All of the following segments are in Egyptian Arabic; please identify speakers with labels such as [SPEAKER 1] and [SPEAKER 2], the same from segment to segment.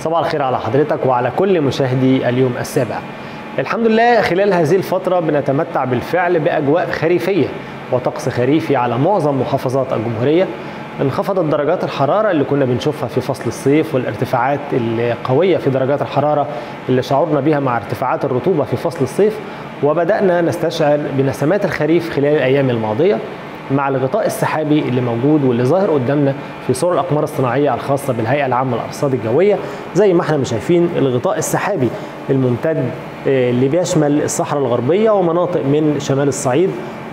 [SPEAKER 1] صباح الخير على حضرتك وعلى كل مشاهدي اليوم السابع الحمد لله خلال هذه الفترة بنتمتع بالفعل بأجواء خريفية وطقس خريفي على معظم محافظات الجمهورية انخفضت درجات الحرارة اللي كنا بنشوفها في فصل الصيف والارتفاعات القوية في درجات الحرارة اللي شعرنا بها مع ارتفاعات الرطوبة في فصل الصيف وبدأنا نستشعر بنسمات الخريف خلال الأيام الماضية مع الغطاء السحابي اللي موجود واللي ظاهر قدامنا في صور الاقمار الصناعيه الخاصه بالهيئه العامه للارصاد الجويه زي ما احنا شايفين الغطاء السحابي الممتد اللي بيشمل الصحراء الغربيه ومناطق من شمال الصعيد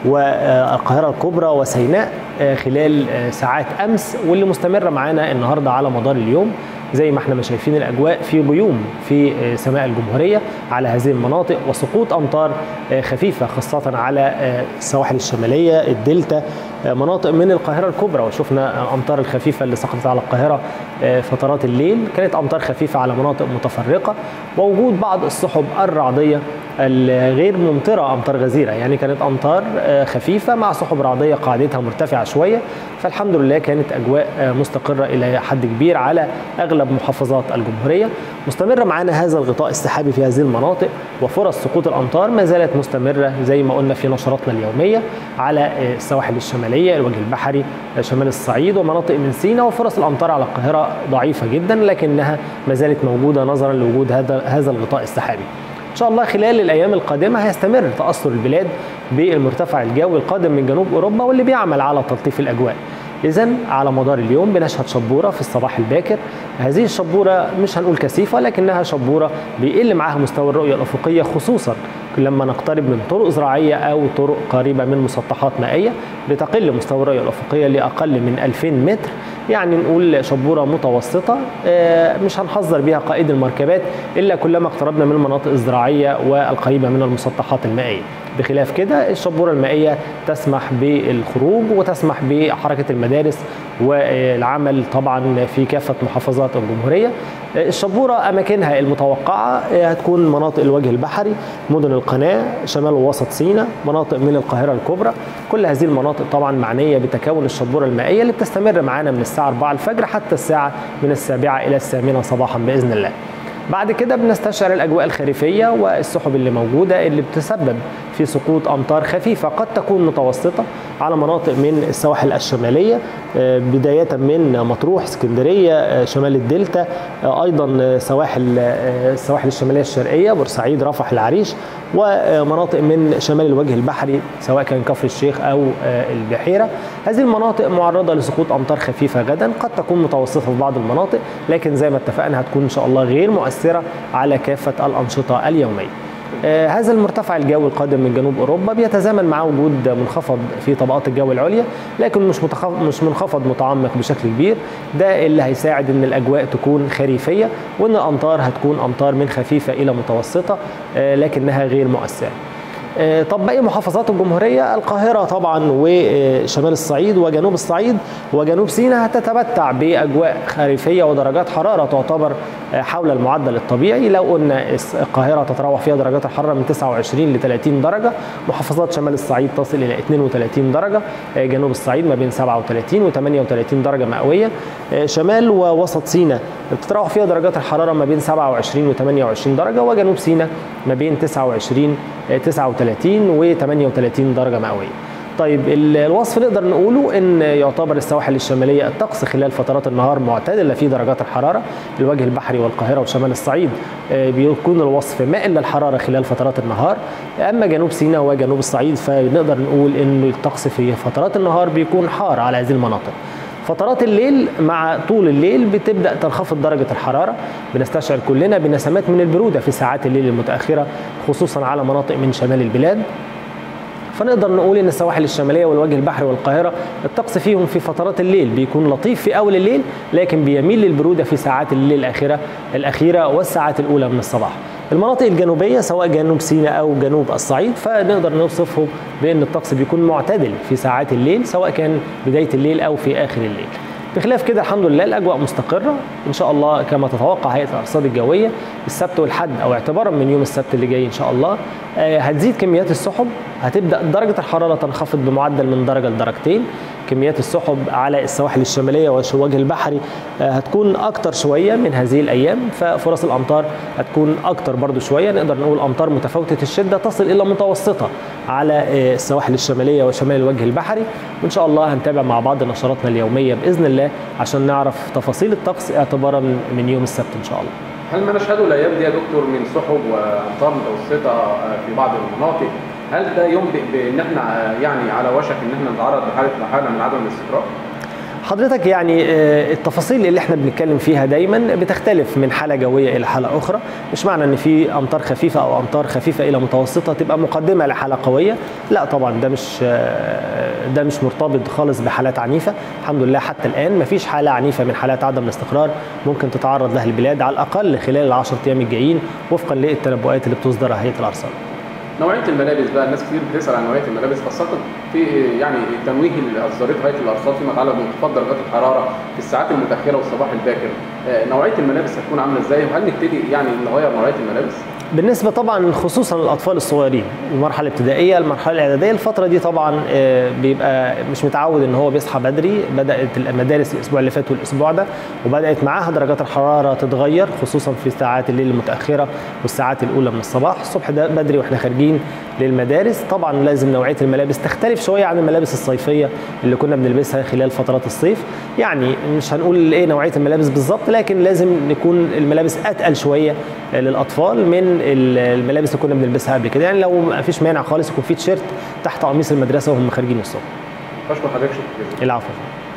[SPEAKER 1] والقاهره الكبرى وسيناء خلال ساعات امس واللي مستمره معانا النهارده على مدار اليوم زي ما احنا ما شايفين الاجواء في غيوم في سماء الجمهوريه على هذه المناطق وسقوط امطار خفيفه خاصه على السواحل الشماليه الدلتا مناطق من القاهره الكبرى وشفنا الامطار الخفيفه اللي سقطت على القاهره فترات الليل كانت امطار خفيفه على مناطق متفرقه ووجود بعض السحب الرعديه الغير ممطره امطار غزيره يعني كانت امطار خفيفه مع سحب رعديه قاعدتها مرتفعه شويه فالحمد لله كانت اجواء مستقره الى حد كبير على اغلب محافظات الجمهوريه مستمر معانا هذا الغطاء السحابي في هذه المناطق وفرص سقوط الامطار ما زالت مستمره زي ما قلنا في نشراتنا اليوميه على السواحل الشماليه الوجه البحري شمال الصعيد ومناطق من سيناء وفرص الامطار على القاهره ضعيفه جدا لكنها ما زالت موجوده نظرا لوجود هذا هذا الغطاء السحابي ان شاء الله خلال الايام القادمه هيستمر تاثر البلاد بالمرتفع الجوي القادم من جنوب اوروبا واللي بيعمل على تلطيف الاجواء إذا على مدار اليوم بنشهد شبورة في الصباح الباكر هذه الشبورة مش هنقول كثيفة لكنها شبورة بيقل معاها مستوى الرؤية الأفقية خصوصا لما نقترب من طرق زراعية أو طرق قريبة من مسطحات مائية بتقل مستوى الرؤية الأفقية لأقل من 2000 متر يعني نقول شبورة متوسطة مش هنحذر بها قائد المركبات إلا كلما اقتربنا من المناطق الزراعية والقريبة من المسطحات المائية بخلاف كده الشبورة المائية تسمح بالخروج وتسمح بحركة المدارس والعمل طبعا في كافة محافظات الجمهورية الشبورة أماكنها المتوقعة هتكون مناطق الوجه البحري مدن القناة شمال ووسط سيناء مناطق من القاهرة الكبرى كل هذه المناطق طبعا معنية بتكون الشبورة المائية اللي بتستمر معانا من الساعة 4 الفجر حتى الساعة من السابعة إلى الثامنة صباحا بإذن الله بعد كده بنستشعر الاجواء الخريفيه والسحب اللي موجوده اللي بتسبب في سقوط امطار خفيفه قد تكون متوسطه على مناطق من السواحل الشماليه بدايه من مطروح اسكندريه شمال الدلتا ايضا سواحل السواحل الشماليه الشرقيه بورسعيد رفح العريش ومناطق من شمال الوجه البحري سواء كان كفر الشيخ او البحيره هذه المناطق معرضه لسقوط امطار خفيفه غدا قد تكون متوسطه في بعض المناطق لكن زي ما اتفقنا هتكون ان شاء الله غير مؤثره على كافه الانشطه اليوميه آه هذا المرتفع الجوي القادم من جنوب اوروبا بيتزامن مع وجود منخفض في طبقات الجو العليا لكن مش مش منخفض متعمق بشكل كبير ده اللي هيساعد ان الاجواء تكون خريفيه وان الامطار هتكون امطار من خفيفه الى متوسطه آه لكنها غير مؤثره طب باقي محافظات الجمهورية القاهرة طبعا وشمال الصعيد وجنوب الصعيد وجنوب سيناء هتتمتع بأجواء خريفية ودرجات حرارة تعتبر حول المعدل الطبيعي لو قلنا القاهرة تتراوح فيها درجات الحرارة من 29 ل 30 درجة محافظات شمال الصعيد تصل إلى 32 درجة جنوب الصعيد ما بين 37 و 38 درجة مئوية شمال ووسط سيناء بتتراوح فيها درجات الحرارة ما بين 27 و 28 درجة وجنوب سيناء ما بين 29 39 و 38 درجة مئوية. طيب الوصف نقدر نقوله ان يعتبر السواحل الشماليه الطقس خلال فترات النهار معتدله في درجات الحراره الوجه البحري والقاهره وشمال الصعيد بيكون الوصف مائل للحراره خلال فترات النهار اما جنوب سيناء وجنوب الصعيد فنقدر نقول ان الطقس في فترات النهار بيكون حار على هذه المناطق فترات الليل مع طول الليل بتبدا تنخفض درجه الحراره بنستشعر كلنا بنسمات من البروده في ساعات الليل المتاخره خصوصا على مناطق من شمال البلاد فنقدر نقول ان السواحل الشماليه والوجه البحري والقاهره الطقس فيهم في فترات الليل بيكون لطيف في اول الليل لكن بيميل للبروده في ساعات الليل الاخيره الاخيره والساعات الاولى من الصباح المناطق الجنوبية سواء جنوب سيناء أو جنوب الصعيد فنقدر نوصفه بأن الطقس بيكون معتدل في ساعات الليل سواء كان بداية الليل أو في آخر الليل بخلاف كده الحمد لله الاجواء مستقره ان شاء الله كما تتوقع هيئه الارصاد الجويه السبت والحد او اعتبارا من يوم السبت اللي جاي ان شاء الله هتزيد كميات السحب هتبدا درجه الحراره تنخفض بمعدل من درجه لدرجتين كميات السحب على السواحل الشماليه والوجه البحري هتكون اكتر شويه من هذه الايام ففرص الامطار هتكون اكتر برضو شويه نقدر نقول امطار متفاوته الشده تصل الى متوسطه على السواحل الشماليه وشمال الوجه البحري وان شاء الله هنتابع مع بعض نشراتنا اليوميه باذن الله عشان نعرف تفاصيل الطقس اعتبارا من يوم السبت ان شاء الله
[SPEAKER 2] هل ما نشهده الايام دي يا دكتور من سحب وامطار متوسطه في بعض المناطق هل ده ينبئ بان احنا يعني على وشك ان احنا نتعرض لحاله حاله من عدم الاستقرار؟
[SPEAKER 1] حضرتك يعني التفاصيل اللي احنا بنتكلم فيها دايما بتختلف من حاله جويه الى حاله اخرى مش معنى ان في امطار خفيفه او امطار خفيفه الى متوسطه تبقى مقدمه لحاله قويه لا طبعا ده مش ده مش مرتبط خالص بحالات عنيفه الحمد لله حتى الان ما فيش حاله عنيفه من حالات عدم الاستقرار ممكن تتعرض لها البلاد على الاقل خلال العشر ايام الجايين وفقا للتنبؤات اللي بتصدرها هيئه الارصاد
[SPEAKER 2] نوعيه الملابس بقى الناس كتير بتسال عن نوعيه الملابس خاصه في يعني التنويه اللي اصدرته هيئه الارصاد فيما يتعلق بانخفاض درجات الحراره في الساعات المتاخره والصباح الباكر نوعيه الملابس هتكون عامله ازاي وهل نبتدي يعني نغير نوعيه الملابس؟
[SPEAKER 1] بالنسبة طبعا خصوصا الأطفال الصغيرين المرحلة الابتدائية المرحلة الإعدادية الفترة دي طبعا بيبقى مش متعود إن هو بيصحى بدري بدأت المدارس الأسبوع اللي فات والأسبوع ده وبدأت معاها درجات الحرارة تتغير خصوصا في ساعات الليل المتأخرة والساعات الأولى من الصباح الصبح ده بدري وإحنا خارجين للمدارس طبعا لازم نوعية الملابس تختلف شوية عن الملابس الصيفية اللي كنا بنلبسها خلال فترات الصيف يعني مش هنقول إيه نوعية الملابس بالظبط لكن لازم نكون الملابس أتقل شوية للأطفال من الملابس اللي كنا بنلبسها قبل كده يعني لو ما فيش مانع خالص يكون في تيشيرت تحت قميص المدرسه وهم خارجين الصبح
[SPEAKER 2] بشكر حضرتك شكرا
[SPEAKER 1] العفو